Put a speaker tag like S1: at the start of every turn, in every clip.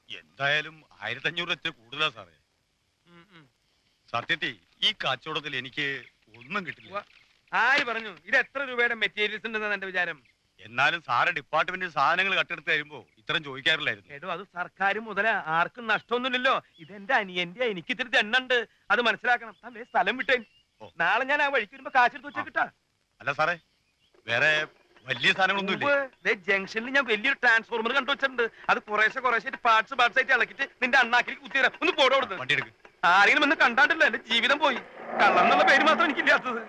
S1: എന്തായാലും ആയിരത്തി അഞ്ഞൂറ് വെച്ച് കൂടുതലാ സാറേ
S2: ഉം, ഉം.
S1: സത്യത്തിൽ ഈ കച്ചവടത്തിൽ എനിക്ക് ഒന്നും കിട്ടില്ല
S2: ഉവ്വ. ആര് പറഞ്ഞു ഇത് എത്ര രൂപയുടെ മെറ്റീരിയൽസ് ഉണ്ടെന്നാണ് എന്റെ വിചാരം
S1: എന്നാലും സാറ് ഡിപ്പാർട്ട്മെന്റ് സാധനങ്ങൾ കട്ടെടുത്ത് തരുമ്പോ ഇത്രയും ചോദിക്കാറില്ലായിരുന്നു
S2: എടോ അത് സർക്കാർ മുതല ആർക്കും നഷ്ടമൊന്നുമില്ലല്ലോ ഇത് എന്റെ അനിയന്റെ എനിക്ക് ഇത്തിരി തെണ്ണുണ്ട് അത് മനസ്സിലാക്കണം താൻ ദേ സ്ഥലം വിട്ടേ
S1: ഓ.
S2: നാളെ ഞാൻ ആ വഴിക്ക് വരുമ്പോ കാശെടുത്ത് വെച്ചേക്കിട്ടാ
S1: അല്ല സാറേ വേറെ വലിയ സാധനങ്ങളൊന്നും ഇല്ലേ
S2: ദേ ജംഗ്ഷനിൽ ഞാൻ വലിയൊരു ട്രാൻസ്ഫോർമർ കണ്ടു വെച്ചിട്ടുണ്ട് അത് കുറേശ്ശെ കുറേശ്ശെ പാർട്സ് പാർട്സ് ആയിട്ട് ഇളക്കിട്ട് നിന്റെ അണ്ണാക്കിൽ കുത്തിത്തരാം ഒന്ന് പോടോ അവിടുന്ന്
S1: വണ്ടി എടുക്ക്
S2: ആരെങ്കിലും ഒന്ന് കണ്ടാണ്ടല്ലോ എന്റെ ജീവിതം പോയി കള്ളം എന്നുള്ള പേര് മാത്രം എനിക്കില്ലാത്തത്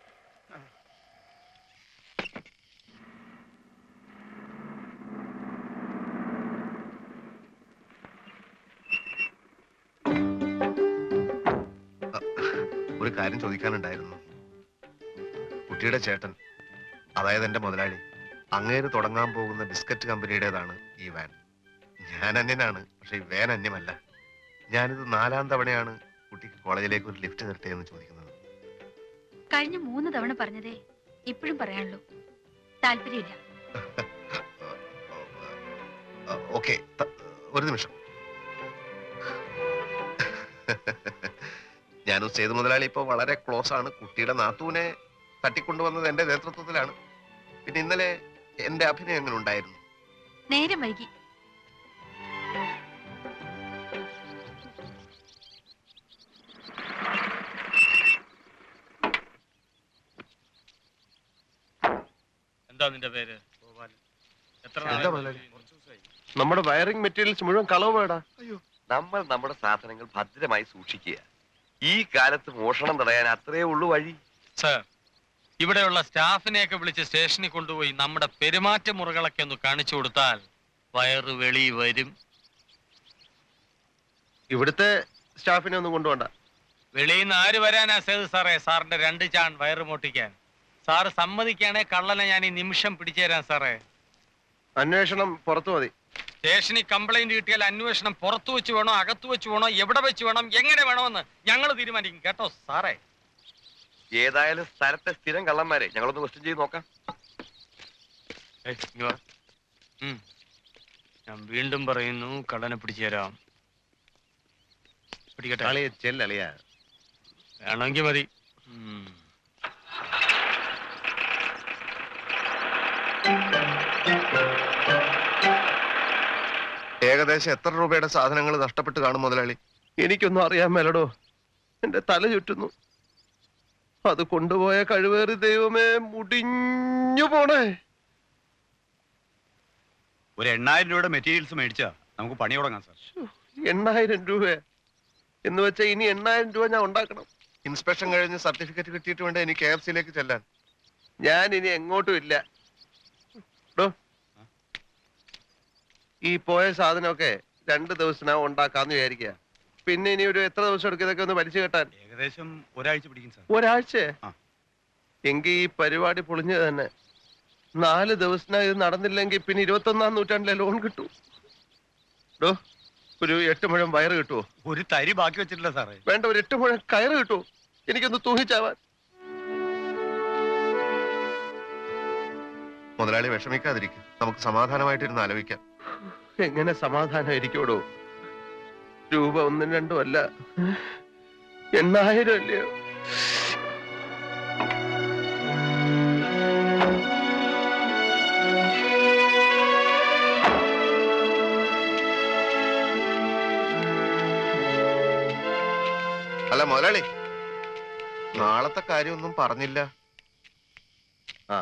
S3: ഒരു കാര്യം ചോദിക്കാനുണ്ടായിരുന്നു കുട്ടിയുടെ ചേട്ടൻ അതായത് എന്റെ മുതലാളി അങ്ങേര് തുടങ്ങാൻ പോകുന്ന ബിസ്ക്കറ്റ് കമ്പനിയുടേതാണ് ഈ വാൻ ഞാൻ അന്യനാണ് പക്ഷെ ഈ വാൻ അന്യമല്ല ഞാനിത് നാലാം തവണയാണ് കുട്ടിക്ക് കോളേജിലേക്ക് ഒരു ലിഫ്റ്റ് തരട്ടെ എന്ന് ചോദിക്കുന്നത്
S4: കഴിഞ്ഞ മൂന്ന് തവണ പറഞ്ഞതേ ഇപ്പോഴും പറയാനുള്ളൂ താല്പര്യമില്ല
S3: ഓക്കെ ഒരു നിമിഷം ഞാനും സേതു മുതലാളി ഇപ്പോൾ വളരെ ക്ലോസ് ആണ് കുട്ടിയുടെ നാത്തൂനെ തട്ടിക്കൊണ്ടുവന്നത് എന്റെ നേതൃത്വത്തിലാണ് പിന്നെ ഇന്നലെ എന്റെ അഭിനയം എങ്ങനെ ഉണ്ടായിരുന്നു
S4: നേരം വൈകി
S2: എന്താ നിന്റെ പേര് എത്ര
S3: എന്താ മുതലാളി?
S5: നമ്മുടെ വയറിംഗ് മെറ്റീരിയൽസ് മുഴുവൻ കളവ് വേടാ
S6: നമ്മൾ നമ്മുടെ സാധനങ്ങൾ ഭദ്രമായി സൂക്ഷിക്കുക ഈ കാലത്ത് മോഷണം തടയാൻ അത്രേ ഉള്ളൂ വഴി
S7: സർ ഇവിടെയുള്ള സ്റ്റാഫിനെയൊക്കെ വിളിച്ച് സ്റ്റേഷനിൽ കൊണ്ടുപോയി നമ്മുടെ പെരുമാറ്റ മുറകളൊക്കെ ഒന്ന് കാണിച്ചു കൊടുത്താൽ വയറ് വെളി വരും
S5: ഇവിടുത്തെ സ്റ്റാഫിനെ ഒന്നും കൊണ്ടുപോണ്ട
S7: വെളിയിൽ നിന്ന് ആര് വരാനാ സേത് സാറേ സാറിന്റെ രണ്ട് ചാൺ വയറ് മോട്ടിക്കാൻ സാറ് സമ്മതിക്കുകയാണെ കള്ളനെ ഞാൻ ഈ നിമിഷം പിടിച്ചു തരാം സാറേ
S5: അന്വേഷണം പുറത്തു മതി
S7: സ്റ്റേഷനിൽ കംപ്ലൈന്റ് കിട്ടിയാൽ അന്വേഷണം പുറത്തു വെച്ച് വേണോ അകത്തു വെച്ച് വേണോ എവിടെ വെച്ച് വേണം എങ്ങനെ വേണമെന്ന് ഞങ്ങൾ തീരുമാനിക്കും കേട്ടോ സാറേ
S6: ഏതായാലും സ്ഥലത്തെ സ്ഥിരം കള്ളന്മാരെ ഞങ്ങളൊന്ന് ക്വസ്റ്റ്യൻ ചെയ്ത് നോക്കാം
S7: ഏയ്, ഇങ്ങ് വാ. ഉം. ഞാൻ വീണ്ടും പറയുന്നു കള്ളനെ പിടിച്ചു തരാം പിടിക്കട്ടെ
S5: അളിയ ചെല്ലളിയ
S7: വേണമെങ്കിൽ മതി ഉം.
S3: ഏകദേശം എത്ര രൂപയുടെ സാധനങ്ങൾ നഷ്ടപ്പെട്ട് കാണും മുതലാളി
S5: എനിക്കൊന്നും അറിയാൻ മേലടോ എന്റെ തല ചുറ്റുന്നു അത് കൊണ്ടുപോയ കഴിവേറി ദൈവമേ മുടിഞ്ഞു പോണേ
S1: ഒരു എണ്ണായിരം രൂപയുടെ മെറ്റീരിയൽസ് മേടിച്ചാ നമുക്ക് പണി തുടങ്ങാം സാർ
S5: എണ്ണായിരം രൂപ എന്ന് വെച്ചാൽ ഇനി എണ്ണായിരം രൂപ ഞാൻ ഉണ്ടാക്കണം
S3: ഇൻസ്പെക്ഷൻ കഴിഞ്ഞ് സർട്ടിഫിക്കറ്റ് കിട്ടിയിട്ട് വേണ്ട എനിക്ക് കെ എഫ് സിയിലേക്ക് ചെല്ലാൻ
S5: ഞാൻ ഇനി എങ്ങോട്ടും ഇല്ല ഡോ, ഈ പോയ സാധനമൊക്കെ രണ്ട് ദിവസത്തിനകം ഉണ്ടാക്കാന്ന് വിചാരിക്കുക പിന്നെ ഇനി ഒരു എത്ര ദിവസം എടുക്കും ഇതൊക്കെ ഒന്ന് വലിച്ചു കെട്ടാൻ
S1: ഏകദേശം ഒരാഴ്ച പിടിക്കും സാർ
S5: ഒരാഴ്ച
S1: ആ.
S5: എങ്കിൽ ഈ പരിപാടി പൊളിഞ്ഞത് തന്നെ നാല് ദിവസത്തിനകം ഇത് നടന്നില്ലെങ്കിൽ പിന്നെ ഇരുപത്തൊന്നാം നൂറ്റാണ്ടിലെ ലോൺ കിട്ടൂ ഡോ ഒരു എട്ട് മുഴം വയറ് കിട്ടുമോ
S1: ഒരു തരി ബാക്കി വെച്ചിട്ടില്ല സാറേ
S5: വേണ്ട ഒരു എട്ട് മുഴം കയറ് കിട്ടുമോ എനിക്കൊന്ന് തൂങ്ങിച്ചാവാൻ
S3: മുതലാളി വിഷമിക്കാതിരിക്കും നമുക്ക് സമാധാനമായിട്ടിരുന്ന് ആലോചിക്കാം
S5: എങ്ങനെ സമാധാനം ഇരിക്കോടോ രൂപ ഒന്നും രണ്ടും അല്ല എണ്ണായിരം അല്ലയോ
S3: അല്ല മുതലാളി നാളത്തെ കാര്യമൊന്നും പറഞ്ഞില്ല
S5: ആ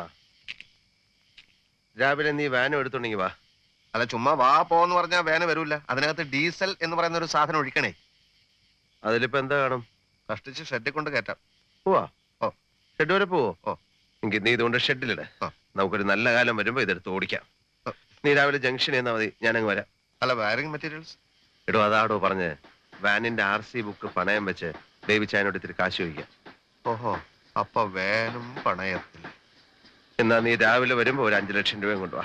S5: രാവിലെ നീ വാനും എടുത്തുണ്ടെങ്കി വാ
S3: അല്ല ചുമ്മാ വാ പോന്ന് പറഞ്ഞാൽ വേന വരൂല അതിനകത്ത് ഡീസൽ എന്ന് പറയുന്ന ഒരു സാധനം ഒഴിക്കണേ
S5: അതിലിപ്പോ എന്താ കാണും
S3: കഷ്ടിച്ച് ഷെഡിൽ കൊണ്ട് കയറ്റാം
S5: പോവാ
S3: ഓ.
S5: ഷെഡ് വരെ പോവോ
S3: ഓ.
S5: എങ്കിൽ നീ ഇതുകൊണ്ട് ഷെഡിലിട
S3: ആ.
S5: നമുക്കൊരു നല്ല കാലം വരുമ്പോ ഇതെടുത്ത് ഓടിക്കാം
S3: ആ.
S5: നീ രാവിലെ ജംഗ്ഷനിൽ നിന്നാ മതി ഞാനങ്ങ് വരാം
S3: അല്ല വയറിംഗ് മെറ്റീരിയൽസ്
S5: എടോ അതാടോ പറഞ്ഞ് വാനിന്റെ ആർ സി ബുക്ക് പണയം വെച്ച് ബേബി ചായനോട് ഇത്തിരി കാശ് ചോദിക്കാം
S3: ഓഹോ അപ്പൊ വേനും പണയത്തിൽ
S5: എന്നാ നീ രാവിലെ വരുമ്പോ ഒരു അഞ്ചു ലക്ഷം രൂപയും കൊണ്ടുവാ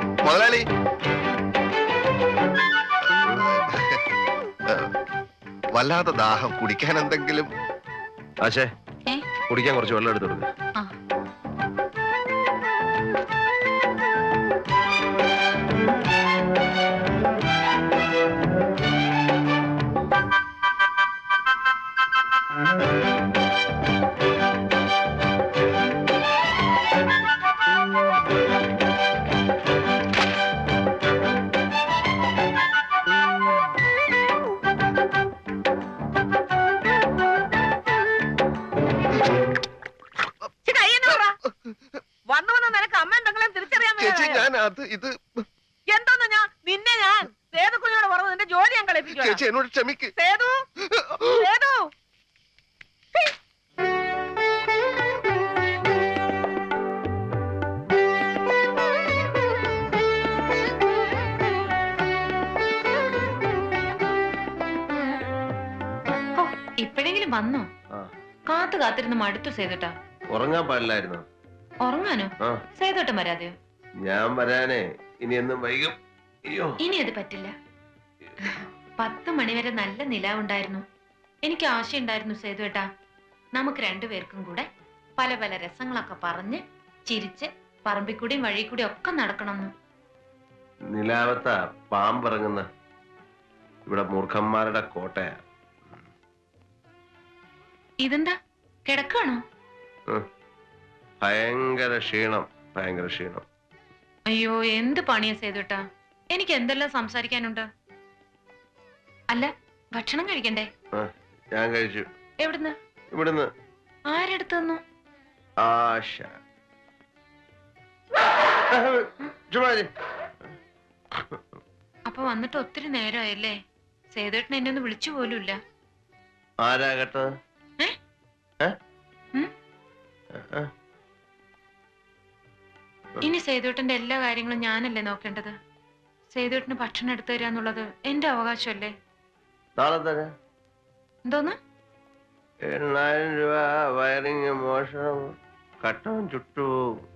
S3: മുതലാളി വല്ലാതെ ദാഹം കുടിക്കാൻ എന്തെങ്കിലും
S5: ആശേ
S4: ഏ?
S5: കുടിക്കാൻ കുറച്ച് വെള്ളം എടുത്തു കൊടുക്ക്.
S4: ആ
S8: വന്നു വന്ന് നിനക്ക് അമ്മ എന്തെങ്കിലും തിരിച്ചറിയാൻ
S3: ചേച്ചി
S8: മേലായോ?
S3: ഞാൻ അത് ഇത്
S8: എന്തോന്ന് ഞാൻ നിന്നെ ഞാൻ സേതുക്കുഞ്ഞോട് പറഞ്ഞു നിന്റെ ജോലി ഞാൻ കളിപ്പിക്കുക
S3: ചേച്ചി എന്നോട് ക്ഷമിക്ക്
S8: സേതു സേതു
S9: ഇപ്പോഴെങ്കിലും വന്നോ
S5: ആ.
S9: കാത്തു കാത്തിരുന്ന് മടുത്തു സേതുട്ടാ
S5: ഉറങ്ങാൻ പാടില്ലായിരുന്നു
S9: ഉറങ്ങാനോ
S5: ആ
S9: സേതുട്ടം വരാതെയോ
S5: ഞാൻ വരാനേ ഇനി എന്നും വൈകും അയ്യോ
S9: ഇനി അത് പറ്റില്ല പത്ത് മണിവരെ നല്ല നിലാവുണ്ടായിരുന്നു എനിക്ക് ആശയുണ്ടായിരുന്നു സേതുവേട്ടാ നമുക്ക് രണ്ടുപേർക്കും കൂടെ പല പല രസങ്ങളൊക്കെ പറഞ്ഞ് ചിരിച്ച് പറമ്പിക്കൂടിയും വഴിക്കൂടിയും ഒക്കെ നടക്കണമെന്ന്
S5: നിലാവത്ത പാമ്പിറങ്ങുന്ന ഇവിടെ മൂർഖന്മാരുടെ കോട്ടയാ
S9: ഇതെന്താ കിടക്കാണോ
S5: ഭയങ്കര ക്ഷീണം ഭയങ്കര ക്ഷീണം
S9: അയ്യോ എന്ത് പണിയാ സേതുട്ടാ എനിക്ക് എന്തെല്ലാം സംസാരിക്കാനുണ്ട് അല്ല ഭക്ഷണം കഴിക്കണ്ടേ
S5: ഞാൻ കഴിച്ചു
S9: എവിടുന്ന്
S5: ഇവിടുന്ന്
S9: ആരെടുത്തു തന്നു
S5: ആശ ചുമ്മാരി
S9: അപ്പൊ വന്നിട്ട് ഒത്തിരി നേരമായല്ലേ സേതുവേട്ടൻ എന്നെ ഒന്ന് വിളിച്ചു പോലുമില്ല
S5: ആരാ കേട്ടത്
S9: ഏ?
S5: ഏ?
S9: ഉം?
S5: ഏ?
S9: ഇനി സേതുവേട്ടന്റെ എല്ലാ കാര്യങ്ങളും ഞാനല്ലേ നോക്കേണ്ടത് സേതുവേട്ടന് ഭക്ഷണം എടുത്തു തരിക എന്നുള്ളത് എന്റെ അവകാശമല്ലേ
S5: നാളെ തരാം
S9: എന്തോന്ന്
S5: എണ്ണായിരം രൂപ വയറിങ് മോഷണം കട്ടവും ചുട്ടു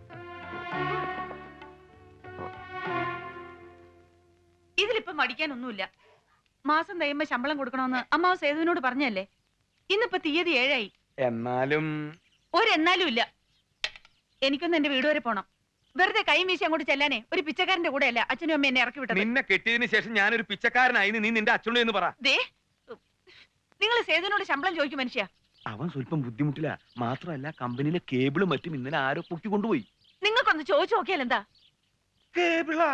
S8: ഇതിലിപ്പം മടിക്കാനൊന്നുമില്ല മാസം തയ്യുമ്പോ ശമ്പളം കൊടുക്കണമെന്ന് അമ്മാവ് സേതുവിനോട് പറഞ്ഞല്ലേ ഇന്നിപ്പോ തീയതി ഏഴായി
S2: എന്നാലും
S8: ഒരെന്നാലും ഇല്ല എനിക്കൊന്ന് എന്റെ വീട് വരെ പോണം വെറുതെ കൈ വീശി അങ്ങോട്ട് ചെല്ലാനേ ഒരു പിച്ചക്കാരന്റെ കൂടെ അല്ല അച്ഛനും അമ്മ എന്നെ ഇറക്കി വിട്ടത്
S2: നിന്നെ കെട്ടിയതിന് ശേഷം ഞാനൊരു പിച്ചക്കാരനായി നീ നിന്റെ അച്ഛനോട് എന്ന് പറ
S8: ദേ നിങ്ങൾ സേതുവിനോട് ശമ്പളം ചോദിക്കും മനുഷ്യ
S2: അവൻ സ്വല്പം ബുദ്ധിമുട്ടില്ല മാത്രമല്ല കമ്പനിയിലെ കേബിളും മറ്റും ഇന്നലെ ആരോ പൊക്കി കൊണ്ടുപോയി
S8: നിങ്ങൾക്കൊന്ന് ചോദിച്ചു നോക്കിയാൽ എന്താ
S2: കേബിളാ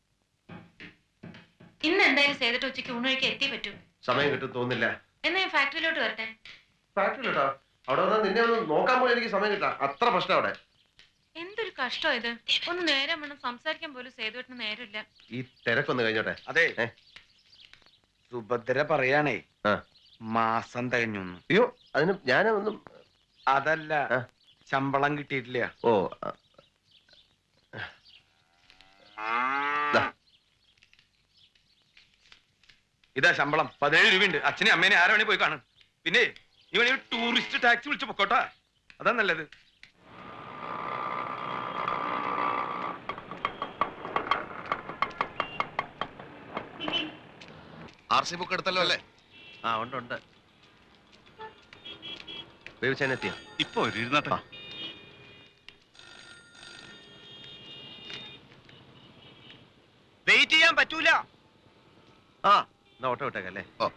S9: ഇന്ന് എന്തായാലും സേതുട്ട് ഉച്ചയ്ക്ക് ഊണൊഴിക്ക് എത്തി പറ്റൂ
S5: സമയം കിട്ടും തോന്നില്ല
S9: എന്നാ ഞാൻ ഫാക്ടറിയിലോട്ട് വരട്ടെ
S5: ഫാക്ടറി കേട്ടോ അവിടെ വന്നാൽ നിന്നെ ഒന്ന് നോക്കാൻ പോലും എനിക്ക് സമയം കിട്ടാം അത്ര പ്രശ്നം അവിടെ
S9: എന്തൊരു കഷ്ടം ഇത് ഒന്ന് നേരം വേണം സംസാരിക്കാൻ പോലും സേതുവേട്ടന് നേരമില്ല
S5: ഈ തിരക്കൊന്ന് കഴിഞ്ഞോട്ടെ
S2: അതെ
S5: ഏ?
S2: സുഭദ്ര പറയാണേ
S5: ആ.
S2: മാസം തികഞ്ഞു
S5: അയ്യോ അതിന് ഞാനൊന്നും
S2: അതല്ല
S5: ആ.
S2: ശമ്പളം കിട്ടിയിട്ടില്ല
S5: ഓ ആ, ദാ.
S2: ഇതാ ശമ്പളം പതിനേഴ് രൂപയുണ്ട് അച്ഛനെ അമ്മേനെ ആരാ വേണേ പോയി കാണും പിന്നെ ഈ വേണേ ടൂറിസ്റ്റ് ടാക്സി വിളിച്ച് പൊക്കോട്ടാ അതാ നല്ലത്
S3: ആർ സി ബുക്ക് എടുത്തല്ലോ അല്ലേ
S5: ആ ഉണ്ട് ഉണ്ട് വേവിച്ചാനെത്തിയ
S1: ഇപ്പൊ ഒരു ഇരുന്നട്ടെ
S5: ആ.
S2: വെയിറ്റ് ചെയ്യാൻ പറ്റൂല
S5: ആ എന്നാ ഓട്ടോ വിട്ടേക്കല്ലേ
S3: ഓ.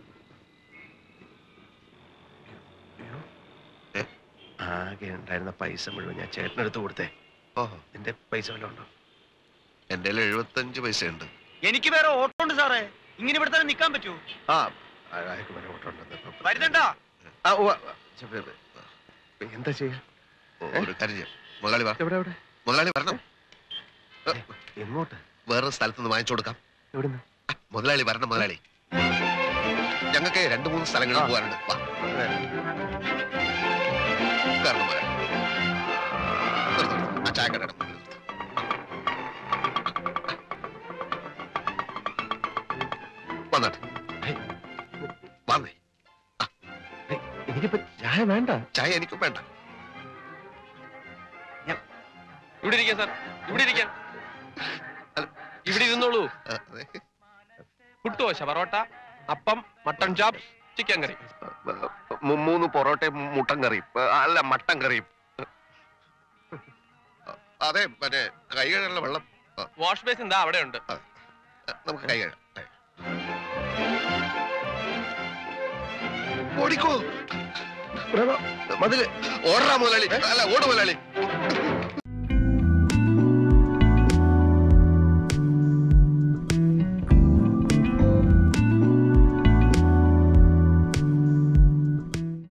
S5: അയ്യോ. ഏ, ആകെ ഉണ്ടായിരുന്ന പൈസ മുഴുവൻ ഞാൻ ചേട്ടനെടുത്ത് കൊടുത്തേ
S3: ഓഹോ
S5: നിന്റെ പൈസ വല്ലതും ഉണ്ടോ
S3: എന്റെ എഴുപത്തഞ്ച് പൈസ ഉണ്ട്
S2: എനിക്ക് വേറെ ഓട്ടോ ഉണ്ട് സാറേ ഇങ്ങനെ ഇവിടെ തന്നെ നിൽക്കാൻ പറ്റൂ
S5: ആ അയാൾക്ക് വരെ ഓട്ടോ ഉണ്ടെന്ന്
S2: വരുന്നുണ്ടാ
S5: ആ ഉവ്വ, ഉവ്വ. ചെ- വേ- വേ- എന്താ ചെയ്യാ
S3: ഓ, ഒരു കാര്യം ചെയ്യാം മുതലാളി വാ
S5: എവിടെ എവിടെ
S3: മുതലാളി വരണം
S5: എങ്ങോട്ട്
S3: വേറൊരു സ്ഥലത്ത് നിന്ന് വാങ്ങിച്ചു കൊടുക്കാം
S5: എവിടുന്ന്
S3: ആ, മുതലാളി വരണം മുതലാളി ഞങ്ങൾക്ക് രണ്ടു മൂന്ന് സ്ഥലങ്ങളിൽ
S5: ആ.
S3: പോകാനുണ്ട് വാ കാരണം മുതലാളി നിർത്ത്, നിർത്ത്. ആ ചായക്കടയുടെ മുന്നിൽ നിർത്ത്. വന്നാട്ടെ ഹേയ്, വന്നേ
S5: എനിക്കിപ്പോ ചായ വേണ്ട
S3: ചായ എനിക്കും വേണ്ട
S7: ഇവിടെ ഇരിക്കാം സാർ ഇവിടെ ഇരിക്കാം ഇവിടെ ഇരുന്നോളൂ
S3: ആ, അതെ.
S7: പുട്ടുദോശ പൊറോട്ട അപ്പം മട്ടൺ ചാപ്പ്
S5: ചിക്കൻ കറി
S3: മു- മൂന്ന് പൊറോട്ടയും മുട്ടൻ കറിയും ഏ, അല്ല മട്ടൻ കറിയും അതെ മറ്റേ കൈ കഴുകാനുള്ള വെള്ളം
S5: വാഷ് ബേസിൻ എന്താ അവിടെ ഉണ്ട്
S3: ഏ, നമുക്ക് കൈ കഴുകാം ഏ. ഓടിക്കോ
S5: മതില്
S3: ഓടാ മുതലാളി അല്ല ഓട് മുതലാളി